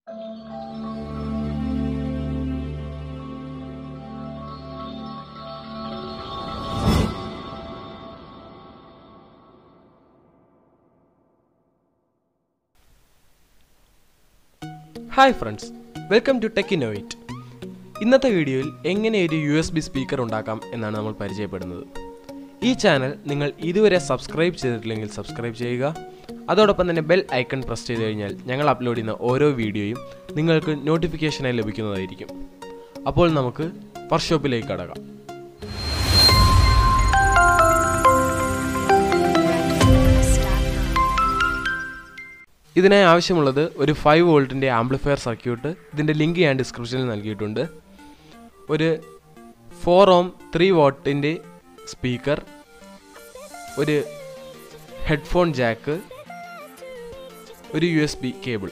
hi friends welcome to Tech Innovate ഇന്നത്തെ വീഡിയോയിൽ എങ്ങനെ ഒരു യു എസ് ബി സ്പീക്കർ ഉണ്ടാക്കാം എന്നാണ് നമ്മൾ പരിചയപ്പെടുന്നത് ഈ ചാനൽ നിങ്ങൾ ഇതുവരെ സബ്സ്ക്രൈബ് ചെയ്തിട്ടില്ലെങ്കിൽ സബ്സ്ക്രൈബ് ചെയ്യുക അതോടൊപ്പം തന്നെ ബെൽ ഐക്കൺ പ്രസ് ചെയ്ത് കഴിഞ്ഞാൽ ഞങ്ങൾ അപ്ലോഡ് ചെയ്യുന്ന ഓരോ വീഡിയോയും നിങ്ങൾക്ക് നോട്ടിഫിക്കേഷനായി ലഭിക്കുന്നതായിരിക്കും അപ്പോൾ നമുക്ക് വർക്ക്ഷോപ്പിലേക്ക് കടക്കാം ഇതിനായി ആവശ്യമുള്ളത് ഒരു ഫൈവ് വോൾട്ടിൻ്റെ ആംപ്ലിഫയർ സർക്യൂട്ട് ഇതിൻ്റെ ലിങ്ക് ഞാൻ ഡിസ്ക്രിപ്ഷനിൽ നൽകിയിട്ടുണ്ട് ഒരു ഫോർ ഓം ത്രീ വാട്ടിൻ്റെ സ്പീക്കർ ഒരു ഹെഡ്ഫോൺ ജാക്ക് ഒരു യു എസ് ബി കേബിൾ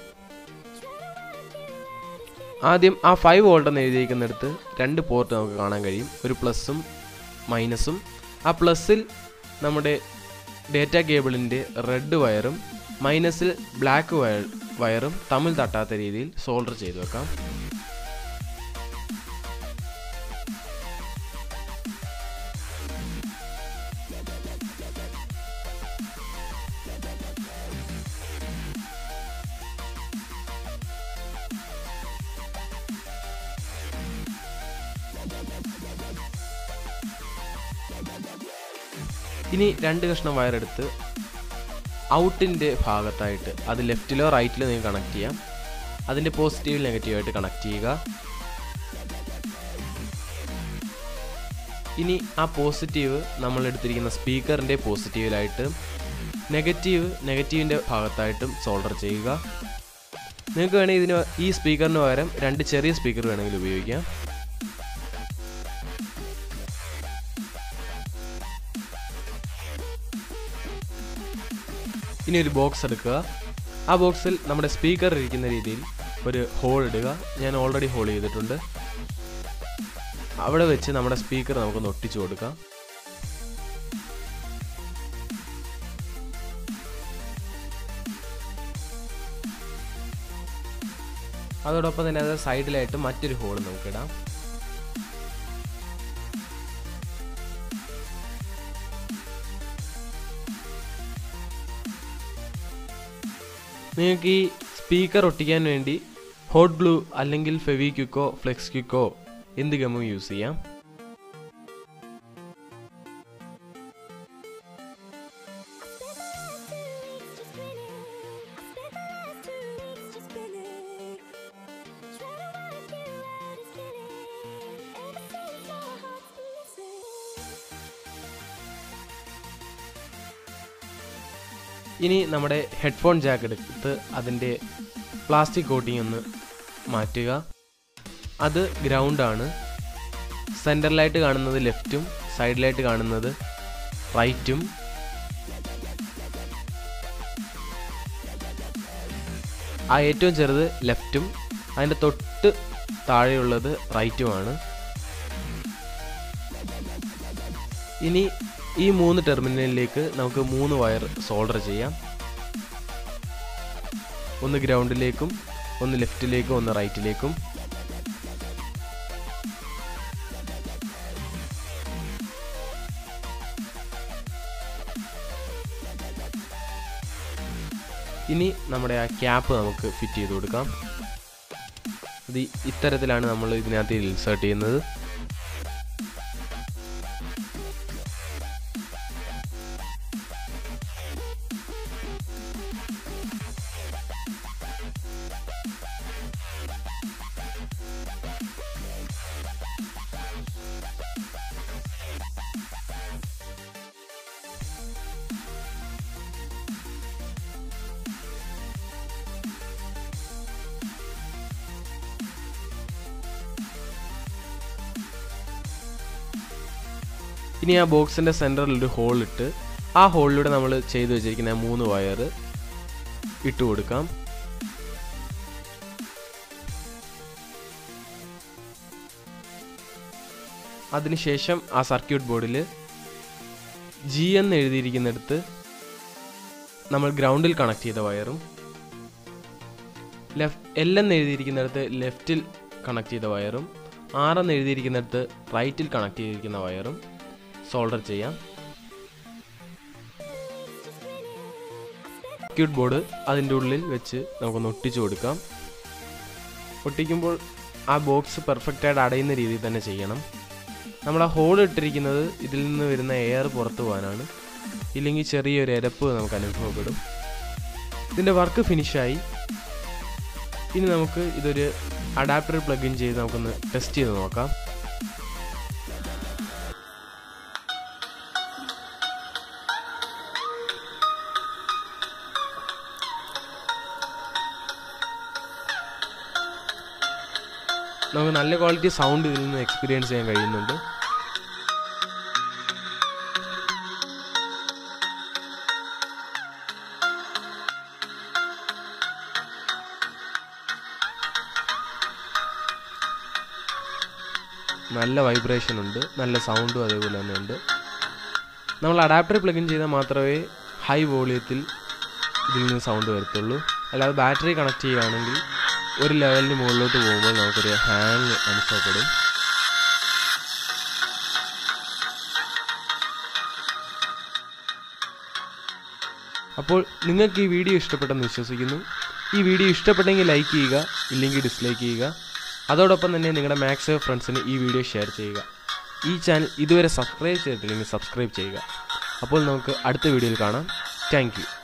ആദ്യം ആ ഫൈവ് വോൾട്ട് എന്ന് എഴുതിയിരിക്കുന്നിടത്ത് രണ്ട് പോർട്ട് നമുക്ക് കാണാൻ കഴിയും ഒരു പ്ലസ്സും മൈനസും ആ പ്ലസ്സിൽ നമ്മുടെ ഡേറ്റ കേബിളിൻ്റെ റെഡ് വയറും മൈനസിൽ ബ്ലാക്ക് വയർ വയറും തമ്മിൽ തട്ടാത്ത രീതിയിൽ സോൾഡർ ചെയ്തു വെക്കാം ഇനി രണ്ട് കഷ്ണം വയറെടുത്ത് ഔട്ടിൻ്റെ ഭാഗത്തായിട്ട് അത് ലെഫ്റ്റിലോ റൈറ്റിലോ നിങ്ങൾക്ക് കണക്ട് ചെയ്യാം അതിൻ്റെ പോസിറ്റീവ് നെഗറ്റീവായിട്ട് കണക്ട് ചെയ്യുക ഇനി ആ പോസിറ്റീവ് നമ്മൾ എടുത്തിരിക്കുന്ന സ്പീക്കറിൻ്റെ പോസിറ്റീവിലായിട്ട് നെഗറ്റീവ് നെഗറ്റീവിൻ്റെ ഭാഗത്തായിട്ടും സോൾഡർ ചെയ്യുക നിങ്ങൾക്ക് വേണമെങ്കിൽ ഇതിന് ഈ സ്പീക്കറിന് പകരം രണ്ട് ചെറിയ സ്പീക്കർ വേണമെങ്കിൽ ഉപയോഗിക്കാം ഇനി ഒരു ബോക്സ് എടുക്കുക ആ ബോക്സിൽ നമ്മുടെ സ്പീക്കർ ഇരിക്കുന്ന രീതിയിൽ ഒരു ഹോൾ ഇടുക ഞാൻ ഓൾറെഡി ഹോൾ ചെയ്തിട്ടുണ്ട് അവിടെ വെച്ച് നമ്മുടെ സ്പീക്കർ നമുക്കൊന്ന് ഒട്ടിച്ചു കൊടുക്കാം അതോടൊപ്പം തന്നെ അത് സൈഡിലായിട്ട് മറ്റൊരു ഹോൾ നമുക്കിടാം നിങ്ങൾക്ക് ഈ സ്പീക്കർ ഒട്ടിക്കാൻ വേണ്ടി ഹോട്ട് ഗ്ലൂ അല്ലെങ്കിൽ ഫെവിക്വിക്കോ ഫ്ലെക്സ് ക്വിക്കോ എന്ത് ഗമ്മും യൂസ് ചെയ്യാം ഇനി നമ്മുടെ ഹെഡ്ഫോൺ ജാക്ക് എടുത്ത് അതിൻ്റെ പ്ലാസ്റ്റിക് കോട്ടിംഗ് ഒന്ന് മാറ്റുക അത് ഗ്രൗണ്ടാണ് സെൻറ്ററിലായിട്ട് കാണുന്നത് ലെഫ്റ്റും സൈഡിലായിട്ട് കാണുന്നത് റൈറ്റും ആ ഏറ്റവും ചെറുത് ലെഫ്റ്റും അതിൻ്റെ തൊട്ട് താഴെയുള്ളത് റൈറ്റുമാണ് ഇനി ഈ മൂന്ന് ടെർമിനലിലേക്ക് നമുക്ക് മൂന്ന് വയർ സോൾഡർ ചെയ്യാം ഒന്ന് ഗ്രൗണ്ടിലേക്കും ഒന്ന് ലെഫ്റ്റിലേക്കും ഒന്ന് റൈറ്റിലേക്കും ഇനി നമ്മുടെ ആ ക്യാപ്പ് നമുക്ക് ഫിറ്റ് ചെയ്ത് കൊടുക്കാം ഇത് ഇത്തരത്തിലാണ് നമ്മൾ ഇതിനകത്ത് ഇൻസേർട്ട് ചെയ്യുന്നത് ഇനി ആ ബോക്സിൻ്റെ സെൻറ്ററിൽ ഒരു ഹോൾ ഇട്ട് ആ ഹോളിലൂടെ നമ്മൾ ചെയ്തു വെച്ചിരിക്കുന്ന മൂന്ന് വയർ ഇട്ട് കൊടുക്കാം അതിനുശേഷം ആ സർക്യൂട്ട് ബോർഡിൽ ജി എന്ന് എഴുതിയിരിക്കുന്നിടത്ത് നമ്മൾ ഗ്രൗണ്ടിൽ കണക്ട് ചെയ്ത വയറും ലെഫ്റ്റ് എൽ എന്ന് എഴുതിയിരിക്കുന്നിടത്ത് ലെഫ്റ്റിൽ കണക്ട് ചെയ്ത വയറും ആർ എന്ന് എഴുതിയിരിക്കുന്നിടത്ത് റൈറ്റിൽ കണക്ട് ചെയ്തിരിക്കുന്ന വയറും സോൾഡർ ചെയ്യാം സർക്യൂട്ട് ബോർഡ് അതിൻ്റെ ഉള്ളിൽ വെച്ച് നമുക്കൊന്ന് ഒട്ടിച്ചു കൊടുക്കാം ഒട്ടിക്കുമ്പോൾ ആ ബോക്സ് പെർഫെക്റ്റായിട്ട് അടയുന്ന രീതിയിൽ തന്നെ ചെയ്യണം നമ്മൾ ആ ഹോൾ ഇട്ടിരിക്കുന്നത് ഇതിൽ നിന്ന് വരുന്ന എയർ പുറത്തു പോകാനാണ് ഇല്ലെങ്കിൽ ചെറിയൊരു എരപ്പ് നമുക്ക് അനുഭവപ്പെടും ഇതിൻ്റെ വർക്ക് ഫിനിഷായി ഇനി നമുക്ക് ഇതൊരു അഡാപ്റ്റർ പ്ലഗ് ഇൻ ചെയ്ത് നമുക്കൊന്ന് ടെസ്റ്റ് ചെയ്ത് നോക്കാം നമുക്ക് നല്ല ക്വാളിറ്റി സൗണ്ട് ഇതിൽ നിന്ന് എക്സ്പീരിയൻസ് ചെയ്യാൻ കഴിയുന്നുണ്ട് നല്ല വൈബ്രേഷൻ ഉണ്ട് നല്ല സൗണ്ടും അതേപോലെ തന്നെ ഉണ്ട് നമ്മൾ അഡാപ്റ്റർ പ്ലഗിൻ ചെയ്താൽ മാത്രമേ ഹൈ വോളിയത്തിൽ ഇതിൽ നിന്ന് സൗണ്ട് വരത്തുള്ളൂ അല്ലാതെ ബാറ്ററി കണക്ട് ചെയ്യുകയാണെങ്കിൽ ഒരു ലെവലിന് മുകളിലോട്ട് പോകുമ്പോൾ നമുക്കൊരു ഹാങ് അനുഭവപ്പെടും അപ്പോൾ നിങ്ങൾക്ക് ഈ വീഡിയോ ഇഷ്ടപ്പെട്ടെന്ന് വിശ്വസിക്കുന്നു ഈ വീഡിയോ ഇഷ്ടപ്പെട്ടെങ്കിൽ ലൈക്ക് ചെയ്യുക ഇല്ലെങ്കിൽ ഡിസ്ലൈക്ക് ചെയ്യുക അതോടൊപ്പം തന്നെ നിങ്ങളുടെ മാക്സ് ഫ്രണ്ട്സിന് ഈ വീഡിയോ ഷെയർ ചെയ്യുക ഈ ചാനൽ ഇതുവരെ സബ്സ്ക്രൈബ് ചെയ്തിട്ടില്ലെങ്കിൽ സബ്സ്ക്രൈബ് ചെയ്യുക അപ്പോൾ നമുക്ക് അടുത്ത വീഡിയോയിൽ കാണാം താങ്ക്